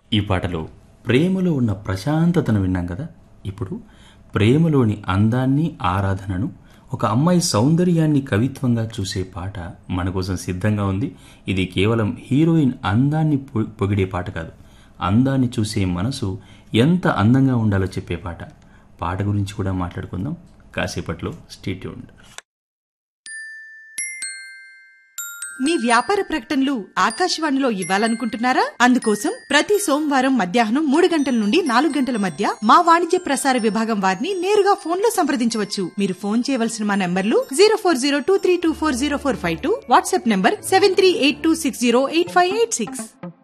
ఈ పాటలో ప్రేమలో ఉన్న ప్రశాంతతను విన్నాం కదా ఇప్పుడు ప్రేమలోని అందాన్ని ఆరాధనను ఒక అమ్మాయి సౌందర్యాన్ని కవిత్వంగా చూసే పాట మన కోసం సిద్ధంగా ఉంది ఇది కేవలం హీరోయిన్ అందాన్ని పొ- పొగిడే పాట కాదు అందాన్ని చూసే మనసు ఎంత అందంగా ఉండాలో చెప్పే పాట పాట గురించి కూడా మాట్లాడుకుందాం కాసేపట్లో స్టేట్యూన్ మీ వ్యాపార ప్రకటనలు ఆకాశవాణిలో ఇవ్వాలనుకుంటున్నారా అందుకోసం ప్రతి సోమవారం మధ్యాహ్నం మూడు గంటల నుండి నాలుగు గంటల మధ్య మా వాణిజ్య ప్రసార విభాగం వారిని నేరుగా ఫోన్ లో సంప్రదించవచ్చు మీరు ఫోన్ చేయవలసిన మా నంబర్లు zero four zero two three two four zero four five two WhatsApp number seven three eight two six zero eight five eight six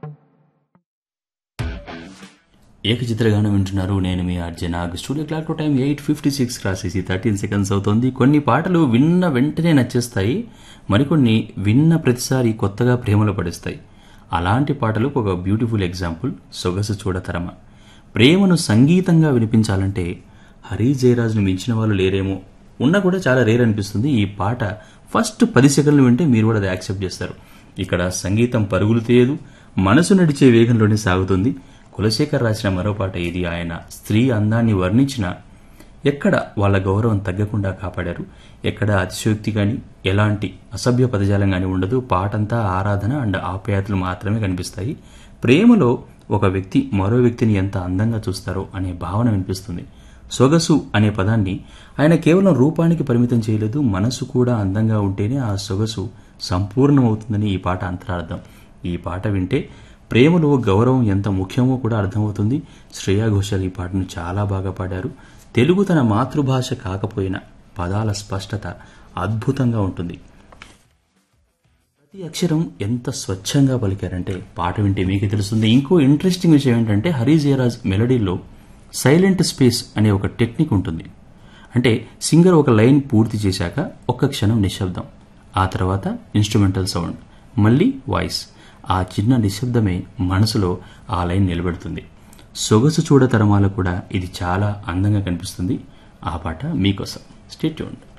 ఏకచిత్రగానం వింటున్నారు నేను మీ Arjuna studio clock time eight fifty six రాసేసి థర్టీన్ సెకండ్స్ అవుతుంది కొన్ని పాటలు విన్న వెంటనే నచ్చేస్తాయి మరికొన్ని విన్న ప్రతిసారి కొత్తగా ప్రేమలో పడిస్తాయి అలాంటి పాటలకు ఒక బ్యూటిఫుల్ ఎగ్జాంపుల్ సొగసు చూడతరమ ప్రేమను సంగీతంగా వినిపించాలంటే హరి జయరాజ్ను మించిన వాళ్ళు లేరేమో ఉన్నా కూడా చాలా రేర్ అనిపిస్తుంది ఈ పాట ఫస్ట్ పది సెకండ్లు వింటే మీరు కూడా అది యాక్సెప్ట్ చేస్తారు ఇక్కడ సంగీతం పరుగులు తీయదు మనసు నడిచే వేగంలోనే సాగుతుంది కులశేఖర్ రాసిన మరో పాట ఇది ఆయన స్త్రీ అందాన్ని వర్ణించిన ఎక్కడ వాళ్ళ గౌరవం తగ్గకుండా కాపాడారు ఎక్కడ అతిశయోక్తి కానీ ఎలాంటి అసభ్య పదజాలం కానీ ఉండదు పాటంతా ఆరాధన అండ్ ఆప్యాయతలు మాత్రమే కనిపిస్తాయి ప్రేమలో ఒక వ్యక్తి మరో వ్యక్తిని ఎంత అందంగా చూస్తారో అనే భావన వినిపిస్తుంది సొగసు అనే పదాన్ని ఆయన కేవలం రూపానికి పరిమితం చేయలేదు మనసు కూడా అందంగా ఉంటేనే ఆ సొగసు సంపూర్ణమవుతుందని ఈ పాట అంతరార్థం ఈ పాట వింటే ప్రేమలో గౌరవం ఎంత ముఖ్యమో కూడా అర్థమవుతుంది శ్రేయా ఘోషాల్ ఈ పాటను చాలా బాగా పాడారు తెలుగు తన మాతృభాష కాకపోయినా పదాల స్పష్టత అద్భుతంగా ఉంటుంది ప్రతి అక్షరం ఎంత స్వచ్ఛంగా పలికారంటే పాట వింటే మీకే తెలుస్తుంది ఇంకో ఇంట్రెస్టింగ్ విషయం ఏంటంటే హరి జయరాజ్ మెలడీలో సైలెంట్ స్పేస్ అనే ఒక టెక్నిక్ ఉంటుంది అంటే సింగర్ ఒక లైన్ పూర్తి చేశాక ఒక్క క్షణం నిశ్శబ్దం ఆ తర్వాత ఇన్స్ట్రుమెంటల్ సౌండ్ మళ్ళీ వాయిస్ ఆ చిన్న నిశ్శబ్దమే మనసులో ఆ లైన్ నిలబెడుతుంది సొగసు చూడ తరమాల కూడా ఇది చాలా అందంగా కనిపిస్తుంది ఆ పాట మీకోసం స్టేట్యూన్